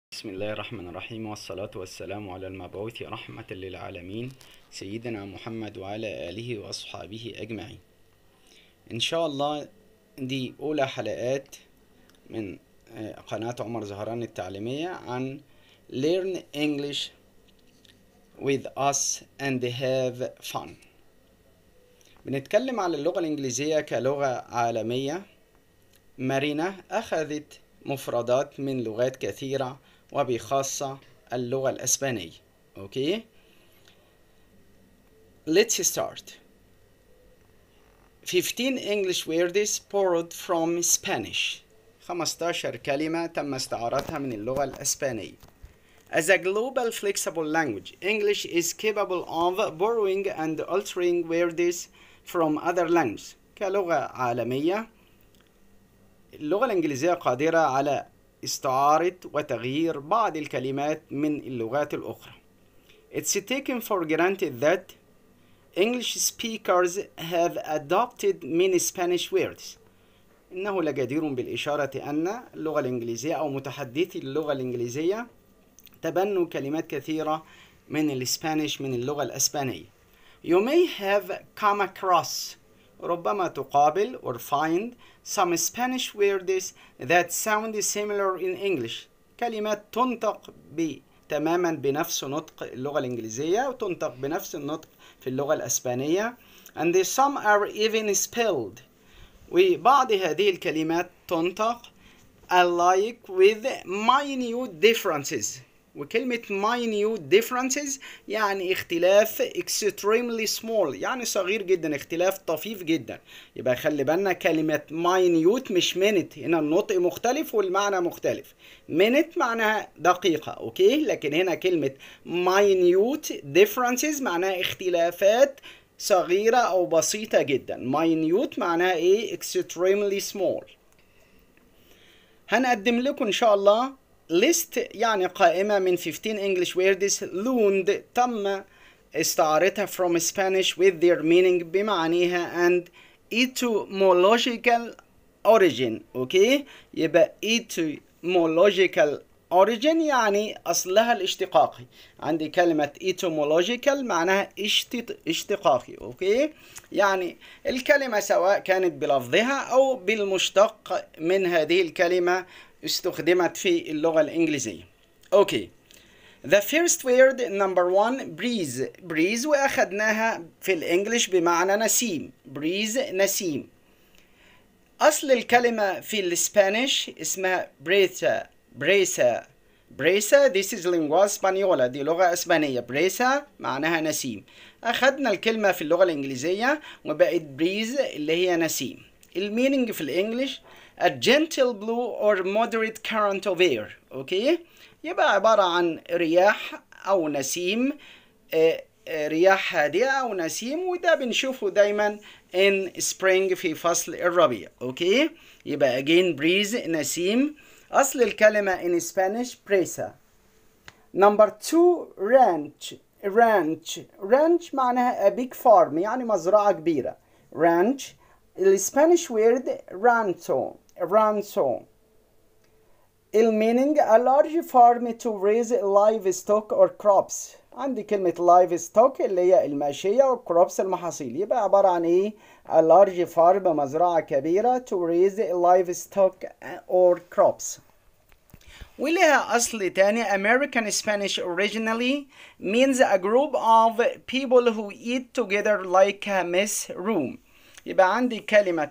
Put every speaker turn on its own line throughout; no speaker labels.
بسم الله الرحمن الرحيم والصلاة والسلام على المبعوث رحمة للعالمين سيدنا محمد وعلى آله وأصحابه أجمعين إن شاء الله دي أولى حلقات من آه، قناة عمر زهران التعليمية عن Learn English with us and have fun بنتكلم على اللغة الإنجليزية كلغة عالمية مرنة أخذت مفردات من لغات كثيرة وبخاصة اللغة الأسبانية أوكي Let's start 15 English words borrowed from Spanish 15 كلمة تم استعارتها من اللغة الأسبانية As a global flexible language, English is capable of borrowing and altering words from other languages. كلغة عالمية اللغة الإنجليزية قادرة على استعارة وتغيير بعض الكلمات من اللغات الأخرى. It's taken for granted that English speakers have adopted many Spanish words. إنه لجدير بالإشارة أن اللغة الإنجليزية أو متحدثي اللغة الإنجليزية تبنوا كلمات كثيرة من الإسبانيش من اللغة الأسبانية. You may have come across ربما تقابل or find some Spanish words that sound similar in English كلمات تنطق ب تماما بنفس نطق اللغة الإنجليزية وتنطق بنفس النطق في اللغة الأسبانية and some are even spelled وبعض هذه الكلمات تنطق alike with minute differences وكلمة minute differences يعني اختلاف extremely small يعني صغير جدا اختلاف طفيف جدا يبقى خلي بالنا كلمة minute مش minute هنا النطق مختلف والمعنى مختلف minute معناها دقيقة اوكي لكن هنا كلمة minute differences معناها اختلافات صغيرة أو بسيطة جدا minute معناها ايه extremely small هنقدم لكم إن شاء الله list يعني قائمة من 15 English words loaned تم استعارتها from Spanish with their meaning بمعانيها and etymological origin اوكي يبقى etymological origin يعني أصلها الاشتقاقي عندي كلمة etymological معناها اشتق... اشتقاقي أوكي يعني الكلمة سواء كانت بلفظها أو بالمشتق من هذه الكلمة استخدمت في اللغة الإنجليزية أوكي The first word number one breeze breeze وأخدناها في الإنجليش بمعنى نسيم breeze نسيم أصل الكلمة في الإسبانيش اسمها بريسا بريسا بريسا this is lingua española دي لغة إسبانية بريسا معناها نسيم أخدنا الكلمة في اللغة الإنجليزية وبقت بريز اللي هي نسيم الميننج في الإنجليش a gentle blue or moderate current of air اوكي يبقى عبارة عن رياح او نسيم آه، آه، رياح هادئة او نسيم وده بنشوفه دايما in spring في فصل الربيع اوكي يبقى again breeze نسيم اصل الكلمة in Spanish presa number two ranch ranch ranch معناها a big farm يعني مزرعة كبيرة ranch الاسبانيش word rancho rancho المينينج a large farm to raise livestock or crops عندي كلمة livestock اللي هي الماشية والكروبس المحاصيل يبقى عبارة عن ايه a large farm مزرعة كبيرة to raise livestock or crops ولها أصل تاني American Spanish originally means a group of people who eat together like a mess room يبقى عندي كلمة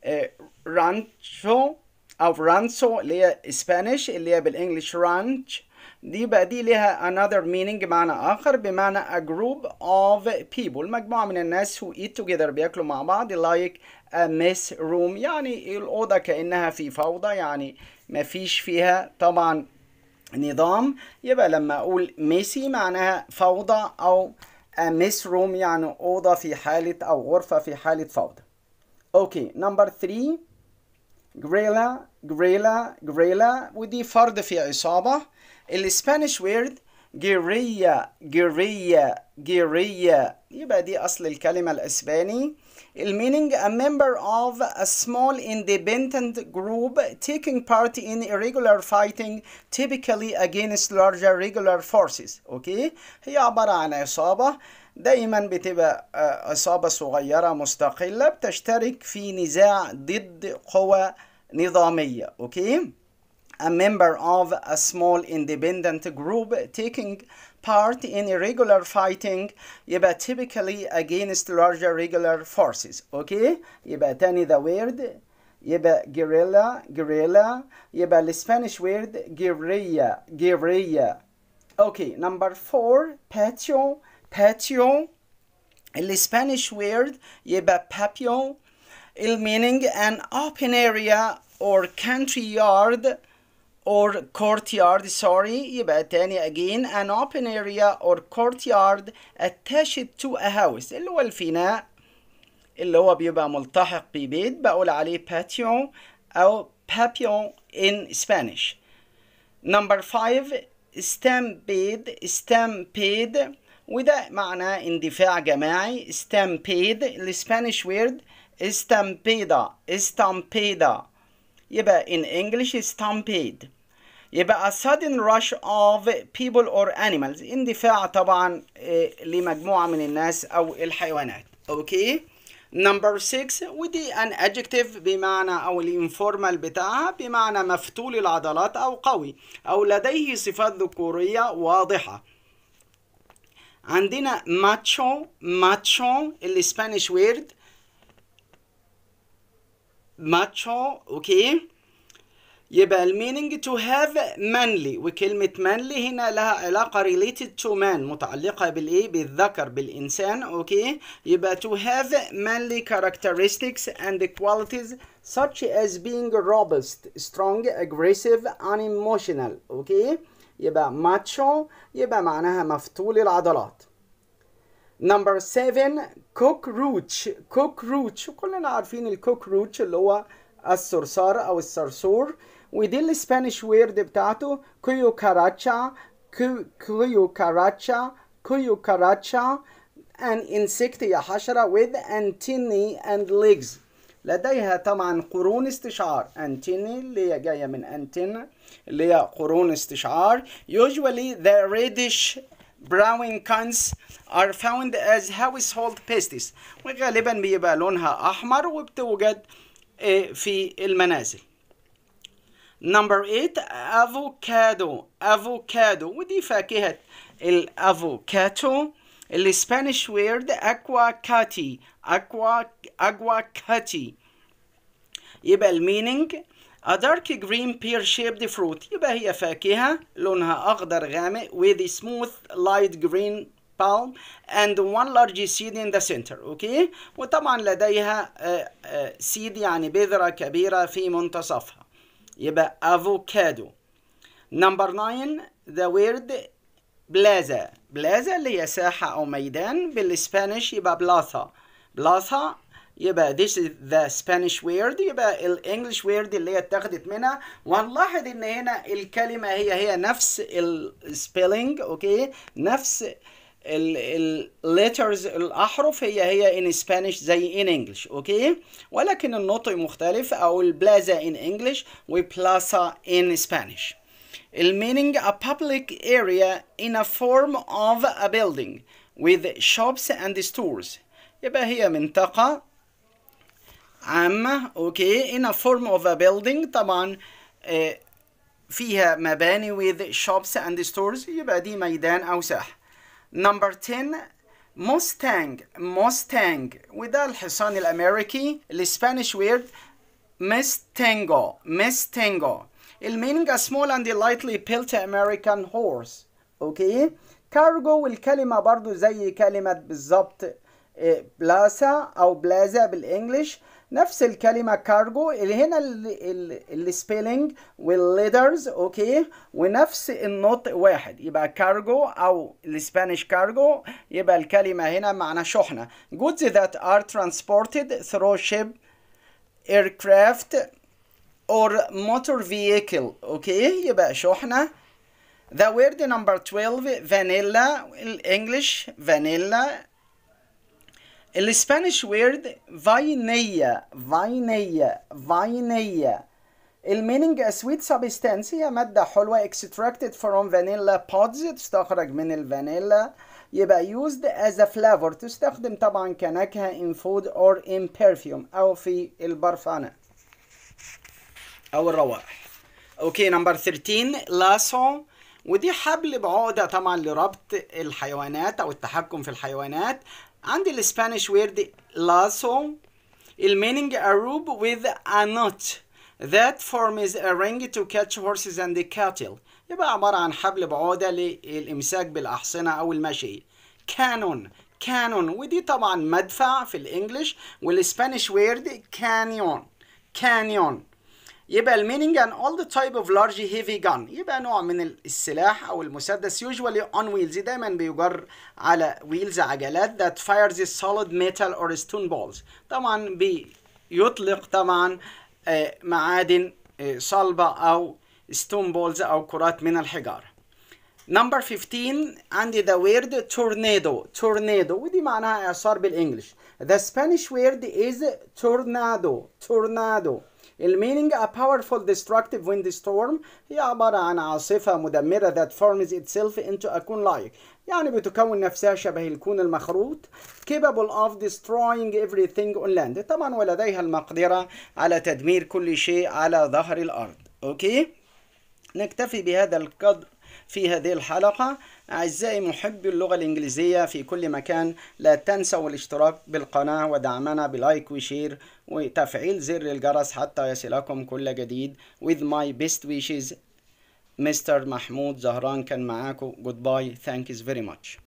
رانشو أو رانسو اللي هي اسبانيش اللي هي بالانجلش رانش دي بقى دي لها another meaning معنى آخر بمعنى a group of people مجموعة من الناس who eat together بياكلوا مع بعض like a mess room يعني الأوضة كأنها في فوضى يعني مفيش فيها طبعا نظام يبقى لما أقول ميسي معناها فوضى أو a mess room يعني أوضة في حالة أو غرفة في حالة فوضى اوكي نمبر 3 جريلا جريلا جريلا ودي فرد في عصابة الاسبانيش وورد جيريا جيريا جيريا يبقى دي اصل الكلمة الاسباني المينينج a member of a small independent group taking part in irregular fighting typically against larger regular forces اوكي هي عبارة عن عصابة دايما بتبقى عصابة صغيرة مستقلة بتشترك في نزاع ضد قوى نظامية اوكي a member of a small independent group taking part in irregular fighting يبقى typically against larger regular forces اوكي يبقى تاني the word يبقى guerrilla guerrilla يبقى الاسبانيش word guerrilla guerrilla اوكي number four patio patio الاسبانيش word يبقى patio المينينج an open area or country yard or courtyard sorry يبقى تاني again an open area or courtyard attached to a house اللي هو الفناء اللي هو بيبقى ملتحق ببيت بقول عليه patio أو patio in Spanish number five stampede stampede وده معناه اندفاع جماعي stampede الاسبانيش word stampeda stampeda يبقى in English stampede يبقى a sudden rush of people or animals اندفاع طبعا لمجموعة من الناس أو الحيوانات أوكي number 6 ودي an adjective بمعنى أو الانفورمال بتاعها بمعنى مفتول العضلات أو قوي أو لديه صفات ذكورية واضحة عندنا ماتشو ماتشو الاسبانيش ويرد ماتشو اوكي يبقى المينينج to have manly وكلمة manly هنا لها علاقة related to man متعلقة بالإيه؟ بالذكر بالإنسان أوكي يبقى to have manly characteristics and qualities such as being robust, strong, aggressive, unemotional أوكي يبقى macho يبقى معناها مفتول العضلات Number 7 cockroach cockroach كلنا عارفين الكوكروتش اللي هو الصرصار أو الصرصور ودي الاسبانيش ويرد بتاعته كيو كاراتشا كيو كاراتشا كيو كاراتشا an insect هي حشرة with antennae and legs لديها طبعا قرون استشعار antennae اللي هي جاية من antenna اللي هي قرون استشعار usually the reddish brown kinds are found as household pests وغالبا بيبقى لونها أحمر وبتوجد في المنازل نمبر 8 افوكادو افوكادو ودي فاكهة الافوكاتو الاسبانيش ويرد اكوا كاتي اكوا اكوا كاتي يبقى المينينج A dark green pear shaped fruit يبقى هي فاكهة لونها أخضر غامق with a smooth light green palm and one large seed in the center اوكي وطبعا لديها سيد يعني بذرة كبيرة في منتصفها يبقى افوكادو نمبر 9 the word بلازا بلازا اللي هي ساحة أو ميدان بالإسبانيش يبقى بلاثا بلاثا يبقى this is the Spanish word يبقى ال English word اللي هي اتاخدت منها وهنلاحظ ان هنا الكلمة هي هي نفس ال spelling اوكي نفس ال letters الأحرف هي هي in Spanish زي in English اوكي ولكن النطق مختلف او البلازا in English وبلاسا in Spanish المينينج a public area in a form of a building with shops and stores يبقى هي منطقة عامة اوكي in a form of a building طبعا اه فيها مباني with shops and stores يبقى دي ميدان او ساحة number 10 موستانج موستانج وده الحصان الامريكي الاسبانيش ويرد مستنجو مستنجو المينينج a small and lightly built American horse اوكي كارجو والكلمة برضو زي كلمة بالظبط بلاسا او بلازا بالانجلش نفس الكلمة كارجو اللي هنا السبيلنج والليدرز اوكي ونفس النطق واحد يبقى كارجو او الاسبانيش كارجو يبقى الكلمة هنا معنى شحنة goods that are transported through ship aircraft or motor vehicle اوكي يبقى شحنة the word number 12 vanilla English vanilla الاسبانيش وورد فاينيا فاينيا فاينيا المينينج a sweet substance هي مادة حلوة extracted from vanilla pods تستخرج من الفانيلا يبقى used as a flavor تستخدم طبعا كنكهة in food or in perfume أو في البرفانة أو الروائح اوكي نمبر 13 لاسو ودي حبل بعقدة طبعا لربط الحيوانات أو التحكم في الحيوانات عندي الاسبانيش وورد لاسو المينينج a rope with a knot that forms a ring to catch horses and cattle يبقى عبارة عن حبل بعودة للإمساك بالأحصنة أو المشي كانون كانون ودي طبعا مدفع في الإنجليش والإسبانيش ويرد كانيون كانيون يبقى المينينج an old type of large heavy gun يبقى نوع من السلاح أو المسدس usually on wheels دايما بيجر على wheels عجلات that fires solid metal or stone balls طبعا بيطلق طبعا معادن صلبة أو ستون بولز أو كرات من الحجارة. نمبر 15 عندي the word tornado tornado ودي معناها إعصار بالإنجلش. The Spanish word is tornado tornado. المينينج a powerful destructive windstorm هي عبارة عن عاصفة مدمرة that forms itself into a cone like يعني بتكون نفسها شبه الكون المخروط capable of destroying everything on land طبعا ولديها المقدرة على تدمير كل شيء على ظهر الأرض أوكي نكتفي بهذا القدر في هذه الحلقة أعزائي محبي اللغة الإنجليزية في كل مكان لا تنسوا الاشتراك بالقناة ودعمنا بلايك وشير وتفعيل زر الجرس حتى يصلكم كل جديد with my best wishes مستر محمود زهران كان معاكم goodbye thank you very much